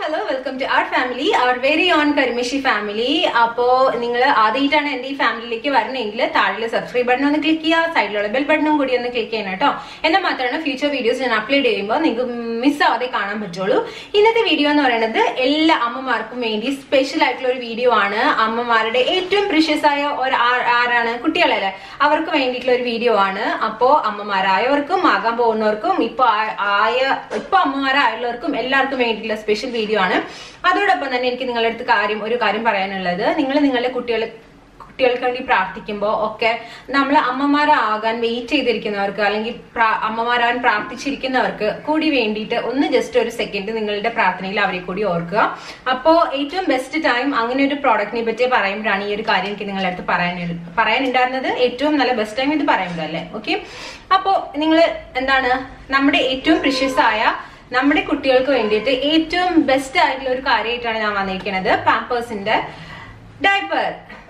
Hello welcome to our family our very own കരിമിഷി family അപ്പോ നിങ്ങൾ ആദ്യമായിട്ടാണ് എന്റെ ഈ ഫാമിലിയിലേക്ക് വരണമെങ്കിൽ താഴെ സബ്സ്ക്രൈബ് ബട്ടൺ ഒന്ന് ക്ലിക്ക് ചെയ്യുക സൈഡിലുള്ള ബെൽ ബട്ടണും കൂടി ഒന്ന് ക്ലിക്ക് ചെയ്യണം കേട്ടോ എന്നാൽ മാത്രമാണ് ഫ്യൂച്ചർ വീഡിയോസ് ഞാൻ അപ്ലോഡ് ചെയ്യുമ്പോൾ നിങ്ങൾക്ക് മിസ് ആവാതെ കാണാൻ പറ്റുള്ളൂ ഇന്നത്തെ വീഡിയോ എന്ന് പറയുന്നത് എല്ലാ അമ്മമാർക്കും വേണ്ടി സ്പെഷ്യൽ ആയിട്ടുള്ള ഒരു വീഡിയോ ആണ് അമ്മമാരുടെ ഏറ്റവും പ്രിഷ്യസ് ആയ ഒരു ആ- ആരാണ് കുട്ടികളല്ലേ അവർക്ക് വേണ്ടിയിട്ടുള്ള ഒരു വീഡിയോ ആണ് അപ്പോ അമ്മമാരായവർക്കും ആകാൻ പോകുന്നവർക്കും ഇപ്പൊ ആ- ആയ ഇപ്പൊ അമ്മമാരായുള്ളവർക്കും എല്ലാവർക്കും വേണ്ടിയിട്ടുള്ള സ്പെഷ്യൽ വീഡിയോ ആണ് അതോടൊപ്പം തന്നെ എനിക്ക് നിങ്ങളുടെ അടുത്ത് കാര്യം ഒരു കാര്യം പറയാനുള്ളത് നിങ്ങൾ നിങ്ങളുടെ കുട്ടികളെ കുട്ടികൾക്ക് വേണ്ടി പ്രാർത്ഥിക്കുമ്പോൾ ഒക്കെ നമ്മൾ അമ്മമാരാകാൻ വെയിറ്റ് ചെയ്തിരിക്കുന്നവർക്ക് അല്ലെങ്കിൽ പ്രാ- അമ്മമാരാകാൻ പ്രാർത്ഥിച്ചിരിക്കുന്നവർക്ക് കൂടി വേണ്ടിയിട്ട് ഒന്ന് ജസ്റ്റ് ഒരു സെക്കൻഡ് നിങ്ങളുടെ പ്രാർത്ഥനയിൽ അവരെ കൂടി ഓർക്കുക അപ്പോൾ ഏറ്റവും ബെസ്റ്റ് ടൈം അങ്ങനെ ഒരു പ്രോഡക്റ്റിനെ പറ്റി പറയുമ്പോഴാണ് ഈ ഒരു കാര്യം എനിക്ക് നിങ്ങളുടെ അടുത്ത് പറയാൻ പറയാനുണ്ടായിരുന്നത് ഏറ്റവും നല്ല ബെസ്റ്റ് ടൈം ഇത് പറയുമ്പോൾ അല്ലേ ഓക്കെ അപ്പോൾ നിങ്ങൾ എന്താണ് നമ്മുടെ ഏറ്റവും പ്രിഷ്യസ് ആയ നമ്മുടെ കുട്ടികൾക്ക് വേണ്ടിയിട്ട് ഏറ്റവും ബെസ്റ്റ് ആയിട്ടുള്ള ഒരു കാര്യമായിട്ടാണ് ഞാൻ വന്നിരിക്കുന്നത് പാമ്പേഴ്സിന്റെ ഡൈപ്പർ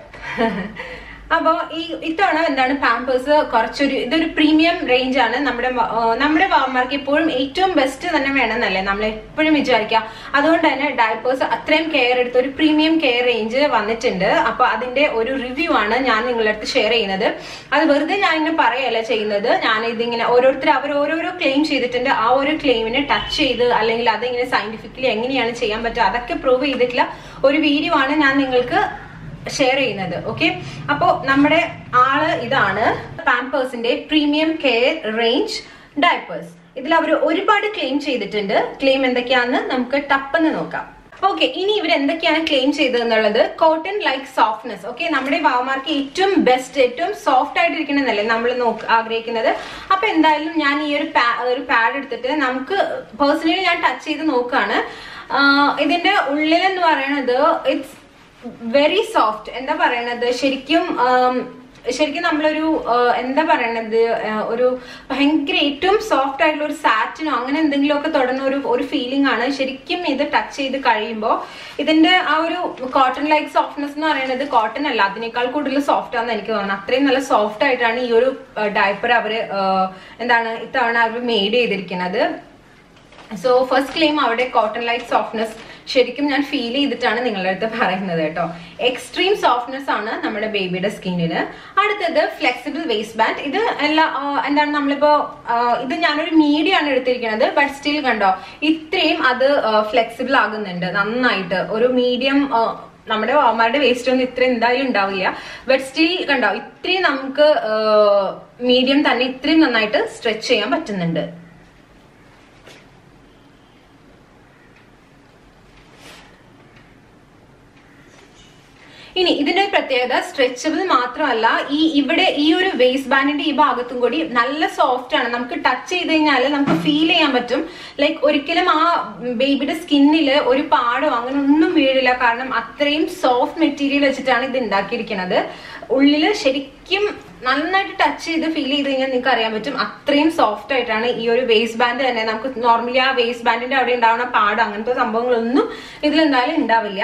അപ്പോ ഈ ഇത്തവണ എന്താണ് പാമ്പേഴ്സ് കുറച്ചൊരു ഇതൊരു പ്രീമിയം റേഞ്ച് ആണ് നമ്മുടെ മ- ആ, നമ്മുടെ വാമാർക്ക് എപ്പോഴും ഏറ്റവും ബെസ്റ്റ് തന്നെ വേണമെന്നല്ലേ നമ്മൾ എപ്പോഴും വിചാരിക്കുക അതുകൊണ്ട് തന്നെ ഡയപ്പേഴ്സ് അത്രയും കെയർ എടുത്ത് ഒരു പ്രീമിയം കെയർ റേഞ്ച് വന്നിട്ടുണ്ട് അപ്പൊ അതിന്റെ ഒരു റിവ്യൂ ആണ് ഞാൻ നിങ്ങളുടെ അടുത്ത് ഷെയർ ചെയ്യുന്നത് അത് വെറുതെ ഞാൻ ഇങ്ങനെ പറയല്ല ചെയ്യുന്നത് ഞാൻ ഇതിങ്ങനെ ഓരോരുത്തർ അവർ ഓരോരോ ക്ലെയിം ചെയ്തിട്ടുണ്ട് ആ ഒരു ക്ലെയിമിനെ ടച്ച് ചെയ്ത് അല്ലെങ്കിൽ അതിങ്ങനെ സയന്റിഫിക്കലി എങ്ങനെയാണ് ചെയ്യാൻ പറ്റുക അതൊക്കെ പ്രൂവ് ചെയ്തിട്ടുള്ള ഒരു വീഡിയോ ആണ് ഞാൻ നിങ്ങൾക്ക് ഷെയർ ചെയ്യുന്നത് ഓക്കെ അപ്പോ നമ്മുടെ ആള് ഇതാണ് പാമ്പേഴ്സിന്റെ പ്രീമിയം കെയർ റേഞ്ച് ഡയപ്പേഴ്സ് ഇതിൽ അവർ ഒരുപാട് ക്ലെയിം ചെയ്തിട്ടുണ്ട് ക്ലെയിം എന്തൊക്കെയാണെന്ന് നമുക്ക് ടപ്പെന്ന് നോക്കാം ഓക്കെ ഇനി ഇവർ എന്തൊക്കെയാണ് ക്ലെയിം ചെയ്തതെന്നുള്ളത് കോട്ടൺ ലൈക്ക് സോഫ്റ്റ്നെസ് ഓക്കെ നമ്മുടെ വാവമാർക്ക് ഏറ്റവും ബെസ്റ്റ് ഏറ്റവും സോഫ്റ്റ് ആയിട്ടിരിക്കണമെന്നല്ലേ നമ്മൾ നോക്ക് ആഗ്രഹിക്കുന്നത് അപ്പൊ എന്തായാലും ഞാൻ ഈ ഒരു പാ- ഒരു പാഡ് എടുത്തിട്ട് നമുക്ക് പേഴ്സണലി ഞാൻ ടച്ച് ചെയ്ത് നോക്കുകയാണ് ആഹ് ഇതിന്റെ ഉള്ളിലെന്ന് പറയുന്നത് ഇറ്റ്സ് വെരി സോഫ്റ്റ് എന്താ പറയണത് ശരിക്കും ആം, ശരിക്കും നമ്മളൊരു ആ, എന്താ പറയണത് ആ, ഒരു ഭയങ്കര ഏറ്റവും സോഫ്റ്റ് ആയിട്ടുള്ള ഒരു സാറ്റിനോ അങ്ങനെ എന്തെങ്കിലുമൊക്കെ തൊടുന്ന ഒരു ഒരു ഫീലിംഗ് ആണ് ശരിക്കും ഇത് ടച്ച് ചെയ്ത് കഴിയുമ്പോൾ ഇതിന്റെ ആ ഒരു കോട്ടൺ ലൈക്ക് സോഫ്റ്റ്നെസ് എന്ന് പറയുന്നത് കോട്ടൺ അല്ല അതിനേക്കാൾ കൂടുതൽ സോഫ്റ്റ് ആണെന്ന് എനിക്ക് തോന്നുന്നു അത്രയും നല്ല സോഫ്റ്റ് ആയിട്ടാണ് ഈ ഒരു ഡയപ്പർ അവര് ആ, എന്താണ് ഇത്തവണ അവർ മെയ്ഡ് ചെയ്തിരിക്കുന്നത് സോ ഫസ്റ്റ് ക്ലെയിം അവിടെ കോട്ടൺ ലൈക്ക് സോഫ്റ്റ്നെസ് ശരിക്കും ഞാൻ ഫീൽ ചെയ്തിട്ടാണ് നിങ്ങളുടെ അടുത്ത് പറയുന്നത് കേട്ടോ എക്സ്ട്രീം സോഫ്റ്റ്നെസ് ആണ് നമ്മുടെ ബേബിയുടെ സ്കിന്നിന് അടുത്തത് ഫ്ലെക്സിബിൾ വേസ്റ്റ് ബാൻഡ് ഇത് എല്ലാ ആ, എന്താണ് നമ്മളിപ്പോ ആ, ഇത് ഞാനൊരു മീഡിയം ആണ് എടുത്തിരിക്കുന്നത് ബട്ട് സ്റ്റിൽ കണ്ടോ ഇത്രയും അത് ഫ്ലെക്സിബിൾ ആകുന്നുണ്ട് നന്നായിട്ട് ഒരു മീഡിയം നമ്മുടെ വാമാരുടെ വേസ്റ്റ് ഒന്നും ഇത്ര എന്തായാലും ഉണ്ടാവില്ല ബട്ട് സ്റ്റിൽ കണ്ടോ ഇത്രയും നമുക്ക് മീഡിയം തന്നെ ഇത്രയും നന്നായിട്ട് സ്ട്രെച്ച് ചെയ്യാൻ പറ്റുന്നുണ്ട് ഇനി ഇതിന്റെ ഒരു പ്രത്യേകത സ്ട്രെച്ചബിൾ മാത്രമല്ല ഈ ഇവിടെ ഈ ഒരു വേസ്റ്റ് ബാൻഡിന്റെ ഈ ഭാഗത്തും കൂടി നല്ല സോഫ്റ്റ് ആണ് നമുക്ക് ടച്ച് ചെയ്ത് കഴിഞ്ഞാൽ നമുക്ക് ഫീൽ ചെയ്യാൻ പറ്റും ലൈക്ക് ഒരിക്കലും ആ ബേബിയുടെ സ്കിന്നിൽ ഒരു പാടോ അങ്ങനെ ഒന്നും വീഴില്ല കാരണം അത്രയും സോഫ്റ്റ് മെറ്റീരിയൽ വെച്ചിട്ടാണ് ഇത് ഉണ്ടാക്കിയിരിക്കുന്നത് ഉള്ളില് ശരിക്കും നന്നായിട്ട് ടച്ച് ചെയ്ത് ഫീൽ ചെയ്ത് കഴിഞ്ഞാൽ നിങ്ങൾക്ക് അറിയാൻ പറ്റും അത്രയും സോഫ്റ്റ് ആയിട്ടാണ് ഈ ഒരു വേസ്റ്റ് ബാൻഡ് തന്നെ നമുക്ക് നോർമലി ആ വേസ്റ്റ് ബാൻഡിന്റെ അവിടെ ഉണ്ടാവുന്ന പാട് അങ്ങനത്തെ സംഭവങ്ങളൊന്നും ഇതിൽ എന്തായാലും ഉണ്ടാവില്ല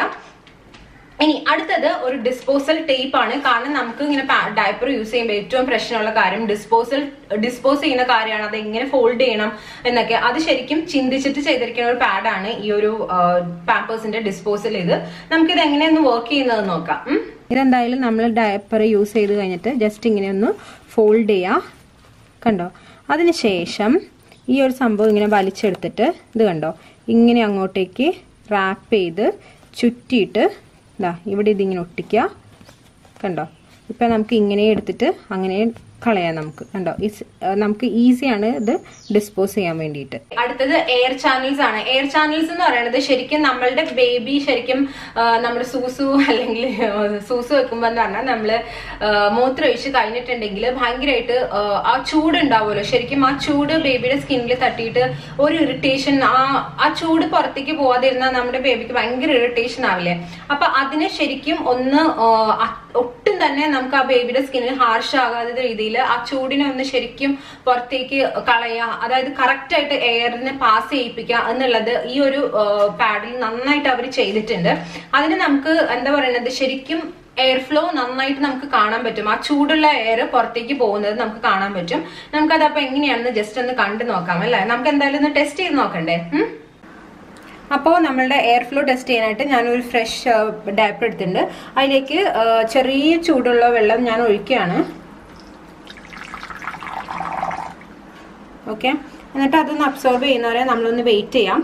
ഇനി അടുത്തത് ഒരു ഡിസ്പോസൽ ടേപ്പ് ആണ് കാരണം നമുക്ക് ഇങ്ങനെ ഡയപ്പർ യൂസ് ചെയ്യുമ്പോൾ ഏറ്റവും പ്രശ്നമുള്ള കാര്യം ഡിസ്പോസൽ ഡിസ്പോസ് ചെയ്യുന്ന കാര്യമാണ് അത് എങ്ങനെ ഫോൾഡ് ചെയ്യണം എന്നൊക്കെ അത് ശരിക്കും ചിന്തിച്ചിട്ട് ചെയ്തിരിക്കുന്ന ഒരു പാഡാണ് ഈ ഒരു പാമ്പേഴ്സിന്റെ ഡിസ്പോസൽ ഇത് നമുക്കിത് എങ്ങനെയൊന്ന് വർക്ക് ചെയ്യുന്നത് നോക്കാം ഉം. ഇതെന്തായാലും നമ്മൾ ഡയപ്പർ യൂസ് ചെയ്ത് കഴിഞ്ഞിട്ട് ജസ്റ്റ് ഇങ്ങനെ ഒന്ന് ഫോൾഡ് ചെയ്യുക കണ്ടോ അതിനുശേഷം ഈ ഒരു സംഭവം ഇങ്ങനെ വലിച്ചെടുത്തിട്ട് ഇത് കണ്ടോ ഇങ്ങനെ അങ്ങോട്ടേക്ക് റാപ്പ് ചെയ്ത് ചുറ്റിയിട്ട് ഇതാ ഇവിടെ ഇതിങ്ങനെ ഒട്ടിക്കുക കണ്ടോ ഇപ്പം നമുക്ക് ഇങ്ങനെ എടുത്തിട്ട് അങ്ങനെ കളയാം നമുക്ക് കണ്ടോ ഇസ് നമുക്ക് ഈസിയാണ് ഇത് ഡിസ്പോസ് ചെയ്യാൻ വേണ്ടിയിട്ട് അടുത്തത് എയർ ചാനൽസ് ആണ് എയർ ചാനൽസ് എന്ന് പറയുന്നത് ശരിക്കും നമ്മളുടെ ബേബി ശരിക്കും ആ, നമ്മുടെ സൂസു അല്ലെങ്കിൽ സൂസു വെക്കുമ്പോ എന്ന് പറഞ്ഞാൽ നമ്മള് ആ, മൂത്രമൊഴിച്ച് കഴിഞ്ഞിട്ടുണ്ടെങ്കിൽ ഭയങ്കരമായിട്ട് ആ, ആ ചൂട് ഉണ്ടാവുമല്ലോ ശരിക്കും ആ ചൂട് ബേബിയുടെ സ്കിന്നിൽ തട്ടിയിട്ട് ഒരു ഇറിറ്റേഷൻ ആ ആ ചൂട് പുറത്തേക്ക് പോവാതിരുന്നാൽ നമ്മുടെ ബേബിക്ക് ഭയങ്കര ഇറിറ്റേഷൻ ആവില്ലേ അപ്പൊ അതിനെ ശരിക്കും ഒന്ന് ആ, അ- ഒട്ടും തന്നെ നമുക്ക് ആ ബേബിയുടെ സ്കിന്നിൽ ഹാർഷ് ആകാത്ത രീതിയിൽ ആ ചൂടിനെ ഒന്ന് ശരിക്കും പുറത്തേക്ക് കളയുക അതായത് കറക്റ്റ് ആയിട്ട് എയറിനെ പാസ് ചെയ്യിപ്പിക്കുക എന്നുള്ളത് ഈ ഒരു പാഡിൽ നന്നായിട്ട് അവർ ചെയ്തിട്ടുണ്ട് അതിന് നമുക്ക് എന്താ പറയുന്നത് ശരിക്കും എയർ ഫ്ലോ നന്നായിട്ട് നമുക്ക് കാണാൻ പറ്റും ആ ചൂടുള്ള എയർ പുറത്തേക്ക് പോകുന്നത് നമുക്ക് കാണാൻ പറ്റും നമുക്കത് അപ്പൊ എങ്ങനെയാണെന്ന് ജസ്റ്റ് ഒന്ന് കണ്ടു നോക്കാം അല്ലെ നമുക്ക് എന്തായാലും ഒന്ന് ടെസ്റ്റ് ചെയ്ത് നോക്കണ്ടേ ഉം? അപ്പോൾ നമ്മളുടെ എയർ ഫ്ലോ ടെസ്റ്റ് ചെയ്യാനായിട്ട് ഞാനൊരു ഫ്രഷ് ഡയപ്പർ എടുത്തിട്ടുണ്ട് അതിലേക്ക് ആ, ചെറിയ ചൂടുള്ള വെള്ളം ഞാൻ ഒഴിക്കുകയാണ് ഓക്കെ എന്നിട്ട് അതൊന്ന് അബ്സോർബ് ചെയ്യുന്നവരെ നമ്മളൊന്ന് വെയിറ്റ് ചെയ്യാം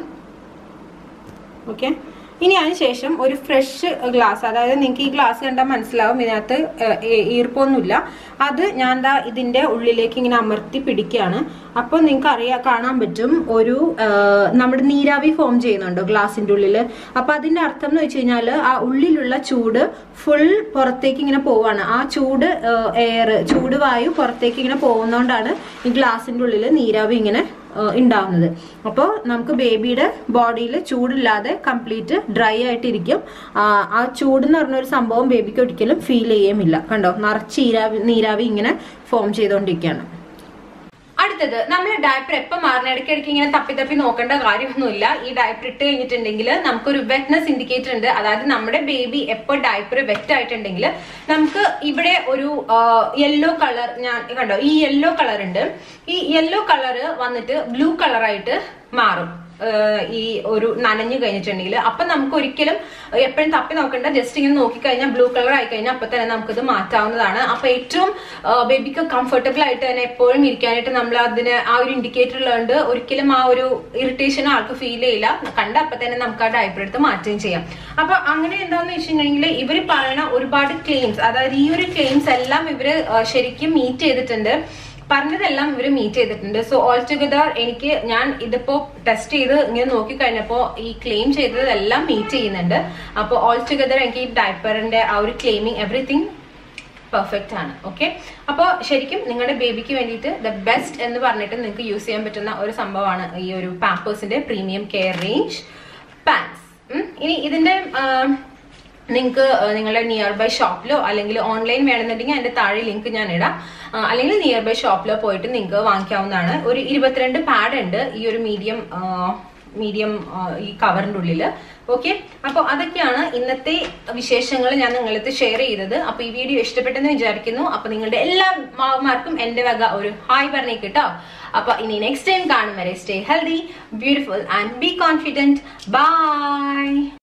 ഓക്കെ ഇനി അതിന് ശേഷം ഒരു ഫ്രഷ് ഗ്ലാസ് അതായത് നിങ്ങൾക്ക് ഈ ഗ്ലാസ് കണ്ടാൽ മനസ്സിലാവും ഇതിനകത്ത് ഏഹ്, ഈ- ഈർപ്പൊന്നുമില്ല അത് ഞാൻ ദാ ഇതിന്റെ ഉള്ളിലേക്ക് ഇങ്ങനെ അമർത്തി പിടിക്കുകയാണ് അപ്പോൾ നിങ്ങൾക്ക് അറിയാൻ കാണാൻ പറ്റും ഒരു ഏഹ്, നമ്മുടെ നീരാവി ഫോം ചെയ്യുന്നുണ്ടോ ഗ്ലാസിന്റെ ഉള്ളിൽ അപ്പൊ അതിന്റെ അർത്ഥം എന്ന് വെച്ച് കഴിഞ്ഞാൽ ആ ഉള്ളിലുള്ള ചൂട് ഫുൾ പുറത്തേക്ക് ഇങ്ങനെ പോവാണ് ആ ചൂട് എയർ ചൂട് വായു പുറത്തേക്ക് ഇങ്ങനെ പോകുന്നോണ്ടാണ് ഈ ഗ്ലാസിന്റെ ഉള്ളിൽ നീരാവി ഇങ്ങനെ ഏഹ് ഉണ്ടാവുന്നത് അപ്പോൾ നമുക്ക് ബേബിയുടെ ബോഡിയിൽ ചൂടില്ലാതെ കംപ്ലീറ്റ് ഡ്രൈ ആയിട്ടിരിക്കും ആ, ആ ചൂട് എന്ന് പറഞ്ഞ ഒരു സംഭവം ബേബിക്ക് ഒരിക്കലും ഫീൽ ചെയ്യുമില്ല കണ്ടോ നിറച്ച് ഈരാവി നീരാവി ഇങ്ങനെ ഫോം ചെയ്തുകൊണ്ടിരിക്കുകയാണ് അടുത്തത് നമ്മൾ ഡയപ്പർ എപ്പോൾ മാറണം ഇടയ്ക്കിടയ്ക്ക് ഇങ്ങനെ തപ്പി തപ്പി നോക്കേണ്ട കാര്യമൊന്നുമില്ല ഈ ഡയപ്പർ ഇട്ട് കഴിഞ്ഞിട്ടുണ്ടെങ്കിൽ നമുക്കൊരു വെറ്റ്നസ് ഇൻഡിക്കേറ്റർ ഉണ്ട് അതായത് നമ്മുടെ ബേബി എപ്പോൾ ഡയപ്പർ വെറ്റ് ആയിട്ടുണ്ടെങ്കിൽ നമുക്ക് ഇവിടെ ഒരു യെല്ലോ കളർ ഞാൻ കണ്ടോ ഈ യെല്ലോ കളർ ഉണ്ട് ഈ യെല്ലോ കളർ വന്നിട്ട് ബ്ലൂ കളറായിട്ട് മാറും ഏഹ് ഈ ഒരു നനഞ്ഞു കഴിഞ്ഞിട്ടുണ്ടെങ്കിൽ അപ്പൊ നമുക്ക് ഒരിക്കലും എപ്പോഴും തപ്പി നോക്കണ്ട ജസ്റ്റ് ഇങ്ങനെ നോക്കിക്കഴിഞ്ഞാൽ ബ്ലൂ കളർ ആയി കഴിഞ്ഞാൽ അപ്പൊ തന്നെ നമുക്കിത് മാറ്റാവുന്നതാണ് അപ്പൊ ഏറ്റവും ബേബിക്ക് കംഫർട്ടബിൾ ആയിട്ട് തന്നെ എപ്പോഴും ഇരിക്കാനായിട്ട് നമ്മൾ അതിന് ആ ഒരു ഇൻഡിക്കേറ്റർ ഉള്ളതുകൊണ്ട് ഒരിക്കലും ആ ഒരു ഇറിറ്റേഷൻ ആൾക്ക് ഫീൽ ചെയ്യില്ല കണ്ട അപ്പൊ തന്നെ നമുക്ക് ആ ഡയപ്പർ എടുത്ത് മാറ്റുകയും ചെയ്യാം അപ്പൊ അങ്ങനെ എന്താന്ന് വെച്ചിട്ടുണ്ടെങ്കിൽ ഇവർ പറയുന്ന ഒരുപാട് ക്ലെയിംസ് അതായത് ഈ ഒരു ക്ലെയിംസ് എല്ലാം ഇവര് ആ, ശരിക്കും മീറ്റ് ചെയ്തിട്ടുണ്ട് പറഞ്ഞതെല്ലാം ഇവർ മീറ്റ് ചെയ്തിട്ടുണ്ട് സോ ഓൾ ടുഗദർ എനിക്ക് ഞാൻ ഇതിപ്പോ ടെസ്റ്റ് ചെയ്ത് ഇങ്ങനെ നോക്കി കഴിഞ്ഞപ്പോ ഈ ക്ലെയിം ചെയ്തതെല്ലാം മീറ്റ് ചെയ്യുന്നുണ്ട് അപ്പോൾ ഓൾ ടുഗദർ എനിക്ക് ഈ ഡയപ്പറിന്റെ ആ ഒരു ക്ലെയിമിങ് എവറിത്തിങ് പെർഫെക്റ്റ് ആണ് ഓക്കെ അപ്പോൾ ശരിക്കും നിങ്ങളുടെ ബേബിക്ക് വേണ്ടിയിട്ട് ദ ബെസ്റ്റ് എന്ന് പറഞ്ഞിട്ട് നിങ്ങൾക്ക് യൂസ് ചെയ്യാൻ പറ്റുന്ന ഒരു സംഭവമാണ് ഈ ഒരു പാമ്പേഴ്സിന്റെ പ്രീമിയം കെയർ റേഞ്ച് പാൻസ് ഇനി ഇതിന്റെ നിങ്ങൾക്ക് നിങ്ങളുടെ നിയർ ബൈ ഷോപ്പിലോ അല്ലെങ്കിൽ ഓൺലൈൻ വേണമെന്നുണ്ടെങ്കിൽ അതിന്റെ താഴെ ലിങ്ക് ഞാൻ ഇടാം ആ, അല്ലെങ്കിൽ നിയർ ബൈ ഷോപ്പിലോ പോയിട്ട് നിങ്ങൾക്ക് വാങ്ങിക്കാവുന്നതാണ് ഒരു ഇരുപത്തിരണ്ട് പാഡ് ഉണ്ട് ഈ ഒരു മീഡിയം മീഡിയം ഈ കവറിന്റെ ഉള്ളിൽ ഓക്കെ അപ്പോൾ അതൊക്കെയാണ് ഇന്നത്തെ വിശേഷങ്ങൾ ഞാൻ നിങ്ങളടുത്ത് ഷെയർ ചെയ്തത് അപ്പൊ ഈ വീഡിയോ ഇഷ്ടപ്പെട്ടെന്ന് വിചാരിക്കുന്നു അപ്പൊ നിങ്ങളുടെ എല്ലാ മാവന്മാർക്കും എന്റെ വക ഒരു ഹായ് പറഞ്ഞേക്ക് കേട്ടോ അപ്പൊ ഇനി നെക്സ്റ്റ് ടൈം കാണും വരെ stay healthy beautiful and be confident by